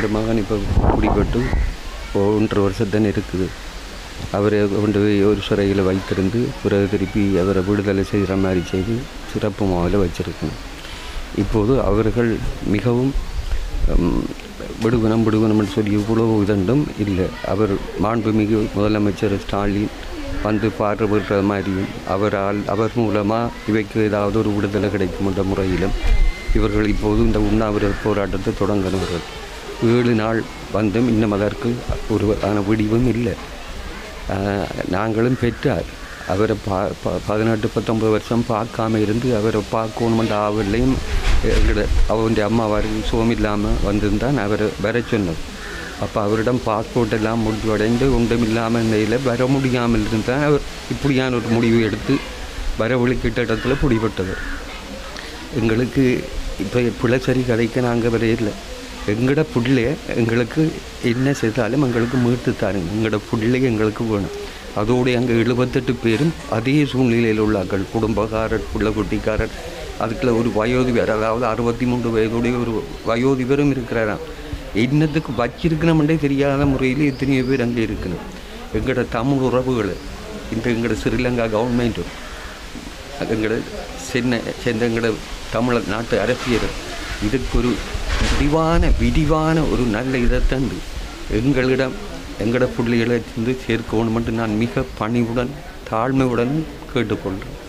எங்களோட மகன் இப்போ குடிபட்டு ஒன்றரை வருஷத்தானே இருக்குது அவரை கொண்டு போய் ஒரு சிறையில் வைத்திருந்து பிறகு திருப்பி அவரை விடுதலை செய்கிற மாதிரி செய்து சிறப்பு மாவில் வச்சிருக்கணும் இப்போது அவர்கள் மிகவும் ம், விடுவனம் விடுவனம்னு சொல்லி இவ்வளவு இதண்டும் இல்லை அவர் மாண்புமிகு முதலமைச்சர் ஸ்டாலின் வந்து பார்வையிடுற மாதிரியும் அவரால் அவர் மூலமாக இவைக்கு ஏதாவது ஒரு விடுதலை கிடைக்கும் என்ற முறையிலும் இவர்கள் இப்போது இந்த உண்ணாவிரத போராட்டத்தை தொடங்கினவர்கள் ஏழு நாள் வந்தும் இன்னும் அதற்கு ஒரு ஆன விடிவும் இல்லை ஆஹ், நாங்களும் பெற்றார் அவரை பா ப- பதினெட்டு பத்தொன்பது வருஷம் பார்க்காம இருந்து அவரை பார்க்கணுமென்ற ஆவலையும் எங்களோட அவருடைய அம்மாவார் சுகம் இல்லாமல் வந்திருந்தான் அவரை வர சொன்னது அப்போ அவரிடம் பாஸ்போர்ட் எல்லாம் முடிவடைந்து ஒன்றும் இல்லாமல் நிலையில் வர முடியாமல் இருந்தால் அவர் இப்படியான ஒரு முடிவு எடுத்து வரவழிக்கிட்ட இடத்துல பிடிபட்டது எங்களுக்கு இப்போ பிள்ளைச்சரி கதைக்கு நாங்கள் வரையில எங்களோட பிள்ளைய எங்களுக்கு என்ன செய்தாலும் எங்களுக்கு மீட்டு தாருங்க எங்களோட பிள்ளை எங்களுக்கு வேணும் அதோடு அங்கே எழுபத்தெட்டு பேரும் அதே சூழ்நிலையில் உள்ளார்கள் குடும்பக்காரர் பிள்ளை குட்டிக்காரர் அதுக்குள்ள ஒரு வயோதிபர் அதாவது அறுபத்தி மூன்று வயதுடைய ஒரு வயோதிபரும் இருக்கிறாராம் என்னத்துக்கு வச்சிருக்கணும்ன்றே தெரியாத முறையில் எத்தனையோ பேர் அங்கே இருக்கணும் எங்களோட தமிழ் உறவுகளை இந்த எங்களோட ஸ்ரீலங்கா கவர்மெண்ட்டும் எங்களோட சென்னை சேர்ந்த எங்களோட தமிழ் நாட்டு அரசியல் இதுக்கு ஒரு விரிவான விரிவான ஒரு நல்ல இதை தந்து எங்களிடம் எங்களோட பிள்ளைகளை வந்து சேர்க்கணும் என்று நான் மிக பணிவுடன் தாழ்மையுடன் கேட்டுக்கொள்கிறேன்